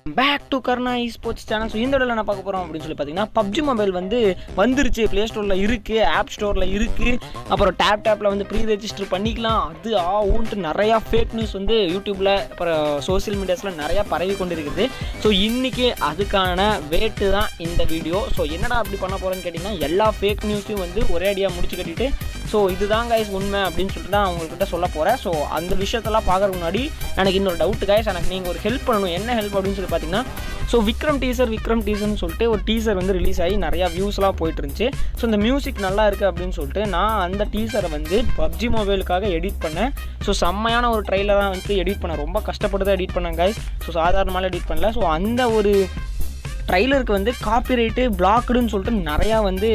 back to Karna esports channel so இந்த இடத்துல என்ன பார்க்க போகிறோம் அப்படின்னு சொல்லி பார்த்தீங்கன்னா பப்ஜி மொபைல் வந்து வந்துருச்சு ப்ளே ஸ்டோரில் இருக்குது ஆப் ஸ்டோரில் இருக்குது அப்புறம் டேப் டேப்பில் வந்து ப்ரீ ரெஜிஸ்டர் பண்ணிக்கலாம் அது ஆ ஊன்ட்டு நிறையா ஃபேக் நியூஸ் வந்து யூடியூப்பில் அப்புறம் சோஷியல் மீடியாஸில் நிறையா பரவி கொண்டு இருக்குது ஸோ இன்றைக்கி அதுக்கான வேட்டு தான் இந்த வீடியோ ஸோ என்னடா அப்படி பண்ண போகிறேன்னு கேட்டிங்கன்னா எல்லா ஃபேக் நியூஸையும் வந்து ஒரே அடியாக முடிச்சு கட்டிட்டு ஸோ இதுதான் கைஸ் உண்மை அப்படின்னு சொல்லிட்டு தான் அவங்கக்கிட்ட சொல்ல போகிறேன் ஸோ அந்த விஷயத்தெல்லாம் பார்க்கறதுக்கு முன்னாடி எனக்கு இன்னொரு டவுட் கைஸ் எனக்கு நீங்கள் ஒரு ஹெல்ப் பண்ணணும் என்ன ஹெல்ப் அப்படின்னு சொல்லி பார்த்தீங்கன்னா ஸோ விக்ரம் டீசர் விக்ரம் டீசர்னு சொல்லிட்டு ஒரு டீசர் வந்து ரிலீஸ் ஆகி நிறையா வியூஸ்லாம் போயிட்டு இருந்துச்சு ஸோ இந்த மியூசிக் நல்லா இருக்குது அப்படின்னு சொல்லிட்டு நான் அந்த டீசரை வந்து பப்ஜி மொபைலுக்காக எடிட் பண்ணேன் ஸோ செம்மையான ஒரு ட்ரைலராக வந்து எடிட் பண்ணேன் ரொம்ப கஷ்டப்பட்டு தான் எடிட் பண்ணேன் கைஸ் ஸோ சாதாரணமாக எடிட் பண்ணல ஸோ அந்த ஒரு ட்ரைலருக்கு வந்து காப்பிரைட்டு பிளாக்குடுன்னு சொல்லிட்டு நிறையா வந்து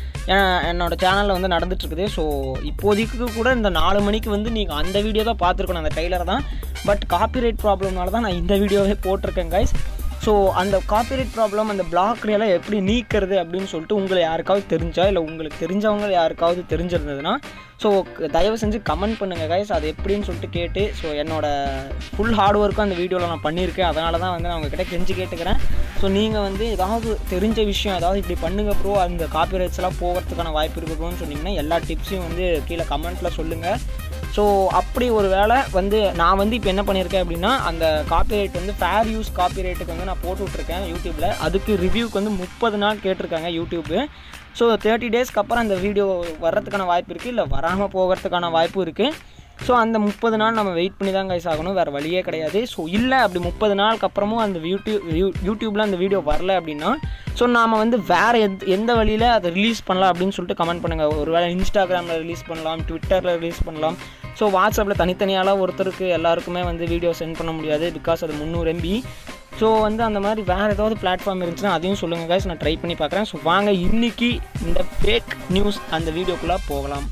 என் என்னோட சேனலில் வந்து நடந்துட்டுருக்குது ஸோ இப்போதைக்கு கூட இந்த நாலு மணிக்கு வந்து நீங்கள் அந்த வீடியோ தான் பார்த்துருக்கணும் அந்த ட்ரைலர் தான் பட் காப்பிரைட் ப்ராப்ளம்னால தான் நான் இந்த வீடியோவே போட்டிருக்கேன் கைஸ் ஸோ அந்த காப்பிரைட் ப்ராப்ளம் அந்த பிளாக் எல்லாம் எப்படி நீக்கிறது அப்படின்னு சொல்லிட்டு உங்களை யாருக்காவது தெரிஞ்சா இல்லை உங்களுக்கு தெரிஞ்சவங்க யாருக்காவது தெரிஞ்சிருந்ததுன்னா ஸோ தயவு செஞ்சு கமெண்ட் பண்ணுங்கள் கைஸ் அது எப்படின்னு சொல்லிட்டு கேட்டு ஸோ என்னோட ஃபுல் ஹார்ட் ஒர்க்கும் அந்த வீடியோவில் நான் பண்ணியிருக்கேன் அதனால தான் வந்து நான் உங்ககிட்ட கெஞ்சி கேட்டுக்கிறேன் ஸோ நீங்கள் வந்து ஏதாவது தெரிஞ்ச விஷயம் ஏதாவது இப்படி பண்ணுங்க ப்ரோ அந்த காப்பிரைட்ஸ் எல்லாம் போகிறதுக்கான வாய்ப்பு இருக்கு ப்ரோன்னு சொன்னீங்கன்னா எல்லா டிப்ஸையும் வந்து கீழே கமெண்ட்டில் சொல்லுங்கள் ஸோ அப்படி ஒரு வேளை வந்து நான் வந்து இப்போ என்ன பண்ணியிருக்கேன் அப்படின்னா அந்த காப்பிரைட் வந்து ஃபேர் யூஸ் காப்பிரைட்டுக்கு வந்து நான் போட்டு விட்ருக்கேன் யூடியூப்பில் அதுக்கு ரிவ்யூக்கு வந்து முப்பது நாள் கேட்டிருக்காங்க யூடியூப்பு ஸோ தேர்ட்டி டேஸ்க்கு அப்புறம் அந்த வீடியோ வர்றதுக்கான வாய்ப்பு இருக்குது இல்லை வராமல் போகிறதுக்கான வாய்ப்பும் இருக்குது ஸோ அந்த முப்பது நாள் நம்ம வெயிட் பண்ணி தான் கைஸ் ஆகணும் வேறு வழியே கிடையாது ஸோ இல்லை அப்படி முப்பது நாளுக்கு அப்புறமும் அந்த யூடியூப் யூடியூப்பில் அந்த வீடியோ வரல அப்படின்னா ஸோ நாம் வந்து வேறு எந்த எந்த வழியில் அதை ரிலீஸ் பண்ணலாம் அப்படின்னு சொல்லிட்டு கமெண்ட் பண்ணுங்கள் ஒரு வேளை இன்ஸ்டாகிராமில் ரிலீஸ் பண்ணலாம் ட்விட்டரில் ரிலீஸ் பண்ணலாம் ஸோ வாட்ஸ்அப்பில் தனித்தனியாலாம் ஒருத்தருக்கு எல்லாருக்குமே வந்து வீடியோ சென்ட் பண்ண முடியாது பிகாஸ் அது முந்நூறு எம்பி ஸோ வந்து அந்த மாதிரி வேறு ஏதாவது பிளாட்ஃபார்ம் இருந்துச்சுன்னா அதையும் சொல்லுங்கள் கைஸ் நான் ட்ரை பண்ணி பார்க்குறேன் ஸோ வாங்க இன்றைக்கி இந்த ஃபேக் நியூஸ் அந்த வீடியோக்குள்ளே போகலாம்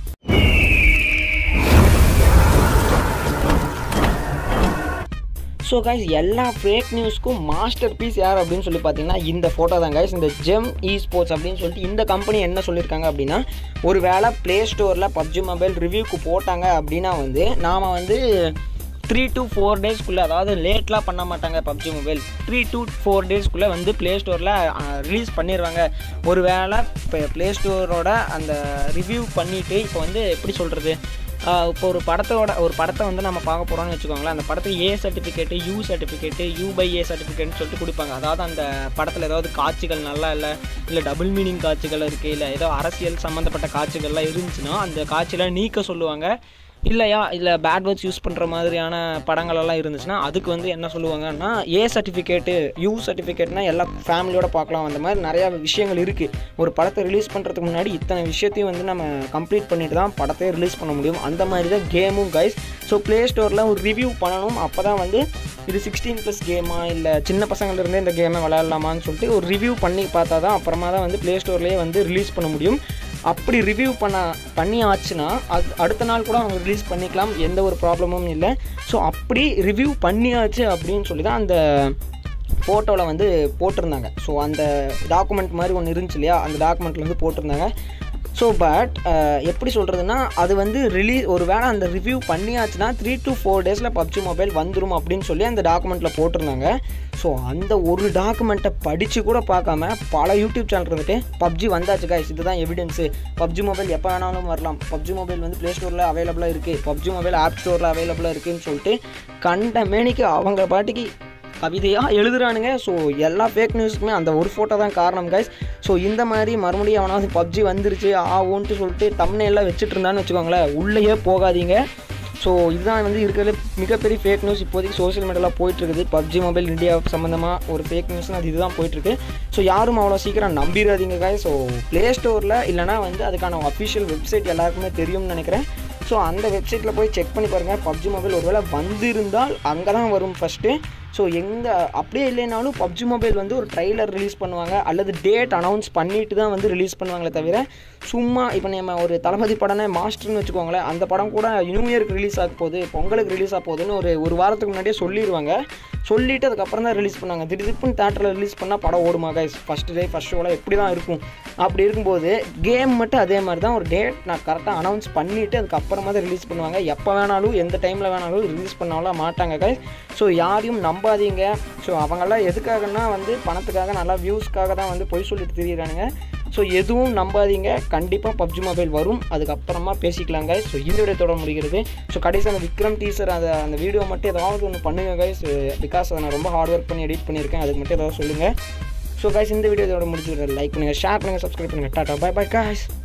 ஸோ கைஸ் எல்லா ஃபேக் நியூஸ்க்கும் மாஸ்டர் பீஸ் யார் அப்படின்னு சொல்லி பார்த்தீங்கன்னா இந்த ஃபோட்டோ தான் கைஸ் இந்த ஜெம் இ ஸ்போர்ட்ஸ் அப்படின்னு சொல்லிட்டு இந்த கம்பெனி என்ன சொல்லியிருக்காங்க அப்படின்னா ஒரு வேளை ப்ளே ஸ்டோரில் பப்ஜி மொபைல் ரிவ்யூக்கு போட்டாங்க அப்படின்னா வந்து நாம் வந்து த்ரீ டு ஃபோர் டேஸ்க்குள்ளே அதாவது லேட்லாம் பண்ண மாட்டாங்க PUBG mobile three to four டேஸ்க்குள்ளே வந்து ப்ளே ஸ்டோரில் ரிலீஸ் பண்ணிடுவாங்க ஒரு வேளை இப்போ ப்ளே ஸ்டோரோட அந்த ரிவ்யூ பண்ணிவிட்டு இப்போ வந்து எப்படி சொல்கிறது இப்போ ஒரு படத்தோட ஒரு படத்தை வந்து நம்ம பார்க்க போகிறோம்னு வச்சுக்கோங்களேன் அந்த படத்துக்கு A certificate U certificate U by A சர்டிஃபிகேட்னு சொல்லிட்டு கொடுப்பாங்க அதாவது அந்த படத்தில் ஏதாவது காட்சிகள் நல்லா இல்லை இல்லை டபுள் மீனிங் காட்சிகள் இருக்குது இல்லை ஏதோ அரசியல் சம்மந்தப்பட்ட காட்சிகள்லாம் இருந்துச்சுன்னா அந்த காட்சியெலாம் நீக்க சொல்லுவாங்க இல்லையா இல்லை பேட் வேர்ட்ஸ் யூஸ் பண்ணுற மாதிரியான படங்களெல்லாம் இருந்துச்சுன்னா அதுக்கு வந்து என்ன சொல்லுவாங்கன்னா ஏ சர்டிஃபிகேட்டு யூ சர்டிஃபிகேட்னா எல்லா ஃபேமிலியோட பார்க்கலாம் அந்த மாதிரி நிறையா விஷயங்கள் இருக்குது ஒரு படத்தை ரிலீஸ் பண்ணுறதுக்கு முன்னாடி இத்தனை விஷயத்தையும் வந்து நம்ம கம்ப்ளீட் பண்ணிட்டு தான் படத்தையே ரிலீஸ் பண்ண முடியும் அந்த மாதிரி தான் கேமும் கைஸ் ஸோ ப்ளே ஸ்டோரில் ஒரு ரிவ்யூ பண்ணணும் அப்போ தான் வந்து இது சிக்ஸ்டீன் ப்ளஸ் கேமா இல்லை சின்ன பசங்கள்லேருந்தே இந்த கேமை விளையாடலாமான்னு சொல்லிட்டு ஒரு ரிவ்யூ பண்ணி பார்த்தா தான் அப்புறமா தான் வந்து ப்ளே ஸ்டோர்லேயே வந்து ரிலீஸ் பண்ண முடியும் அப்படி ரிவ்யூ பண்ண பண்ணி ஆச்சுன்னா அது அடுத்த நாள் கூட அவங்க ரிலீஸ் பண்ணிக்கலாம் எந்த ஒரு ப்ராப்ளமும் இல்லை ஸோ அப்படி ரிவ்யூ பண்ணியாச்சு அப்படின்னு சொல்லி தான் அந்த ஃபோட்டோவில் வந்து போட்டிருந்தாங்க ஸோ அந்த டாக்குமெண்ட் மாதிரி ஒன்று இருந்துச்சு இல்லையா அந்த டாக்குமெண்ட்டில் வந்து போட்டிருந்தாங்க ஸோ பட் எப்படி சொல்கிறதுனா அது வந்து ரிலீஸ் ஒரு வேளை அந்த ரிவ்யூ பண்ணியாச்சுன்னா த்ரீ டு ஃபோர் டேஸில் பப்ஜி மொபைல் வந்துடும் அப்படின்னு சொல்லி அந்த டாக்குமெண்ட்டில் போட்டிருந்தாங்க ஸோ அந்த ஒரு டாக்குமெண்ட்டை படித்து கூட பார்க்காம பல யூடியூப் சேனல் இருந்துட்டு பப்ஜி வந்தாச்சு கைஸ் இதுதான் எவிடன்ஸு பப்ஜி மொபைல் எப்போ வேணாலும் வரலாம் பப்ஜி மொபைல் வந்து ப்ளே ஸ்டோரில் அவைலபிளாக இருக்குது பப்ஜி மொபைல் ஆப் ஸ்டோரில் அவைலபிளாக இருக்குதுன்னு சொல்லிட்டு கண்ட மேனிக்கு அவங்க பாட்டுக்கு கவிதையாக எழுதுறானுங்க ஸோ எல்லா ஃபேக் நியூஸுக்குமே அந்த ஒரு ஃபோட்டோ தான் காரணம் கைஸ் ஸோ இந்த மாதிரி மறுபடியும் அவனாவது பப்ஜி வந்துருச்சு ஆகும்ன்ட்டு சொல்லிட்டு தம்னையெல்லாம் வச்சுட்டு இருந்தான்னு வச்சுக்கோங்களேன் உள்ளேயே போகாதீங்க ஸோ இதுதான் வந்து இருக்கிறது மிகப்பெரிய ஃபேக் நியூஸ் இப்போதைக்கு சோஷியல் மீடியாவில் போயிட்டுருக்குது பப்ஜி மொபைல் இந்தியா சம்மந்தமாக ஒரு ஃபேக் நியூஸ்னு அது இதுதான் போயிட்டுருக்கு ஸோ யாரும் அவ்வளோ சீக்கிரம் நம்பிடாதீங்க காய் ஸோ ப்ளே ஸ்டோரில் இல்லைனா வந்து அதுக்கான அஃபிஷியல் வெப்சைட் எல்லாருக்குமே தெரியும்னு நினைக்கிறேன் ஸோ அந்த வெப்சைட்டில் போய் செக் பண்ணி பாருங்கள் பப்ஜி மொபைல் ஒருவேளை வந்திருந்தால் அங்கே தான் வரும் ஃபஸ்ட்டு ஸோ எங்கே அப்படியே இல்லைனாலும் பப்ஜி மொபைல் வந்து ஒரு ட்ரைலர் ரிலீஸ் பண்ணுவாங்க அல்லது டேட் அனௌன்ஸ் பண்ணிட்டு தான் வந்து ரிலீஸ் பண்ணுவாங்களே தவிர சும்மா இப்போ நம்ம ஒரு தளபதி படம்னா மாஸ்டர்னு வச்சுக்கோங்களேன் அந்த படம் கூட நியூ இயருக்கு ரிலீஸ் ஆக போகுது பொங்கலுக்கு ரிலீஸ் ஆக போகுதுன்னு ஒரு ஒரு வாரத்துக்கு முன்னாடியே சொல்லிடுவாங்க சொல்லிவிட்டு அதுக்கப்புறம் தான் ரிலீஸ் பண்ணாங்க திடீர்னு தேட்டரில் ரிலீஸ் பண்ணால் படம் ஓடுமா கைஸ் ஃபஸ்ட் டே ஃபஸ்ட் ஷோவில் எப்படி தான் இருக்கும் அப்படி இருக்கும்போது கேம் மட்டும் அதே மாதிரி தான் ஒரு டேட் நான் கரெக்டாக அனௌன்ஸ் பண்ணிவிட்டு அதுக்கப்புறமா தான் ரிலீஸ் பண்ணுவாங்க எப்போ வேணாலும் எந்த டைமில் வேணாலும் ரிலீஸ் பண்ணாலும் மாட்டாங்க கைஸ் ஸோ யாரையும் நம்ப நம்பாதீங்க ஸோ அவங்கெல்லாம் எதுக்காகன்னா வந்து பணத்துக்காக நல்லா வியூஸ்க்காக தான் வந்து பொய் சொல்லிட்டு திரியிறானுங்க ஸோ எதுவும் நம்பாதீங்க கண்டிப்பாக பப்ஜி மொபைல் வரும் அதுக்கப்புறமா பேசிக்கலாங்க ஸோ இந்த வீடியோ தொடர முடிகிறது ஸோ கடைசி அந்த விக்ரம் டீசர் அந்த அந்த வீடியோ மட்டும் ஏதாவது ஒன்று பண்ணுங்க கைஸ் பிகாஸ் அதை நான் ரொம்ப ஹார்ட் ஒர்க் பண்ணி எடிட் பண்ணியிருக்கேன் அதுக்கு மட்டும் ஏதாவது சொல்லுங்கள் ஸோ கைஸ் இந்த வீடியோ இதோட முடிச்சு லைக் பண்ணுங்கள் ஷேர் பண்ணுங்கள் சப்ஸ்கிரைப் பண்ணுங்கள் டாட்டா பை பை காய்ஸ்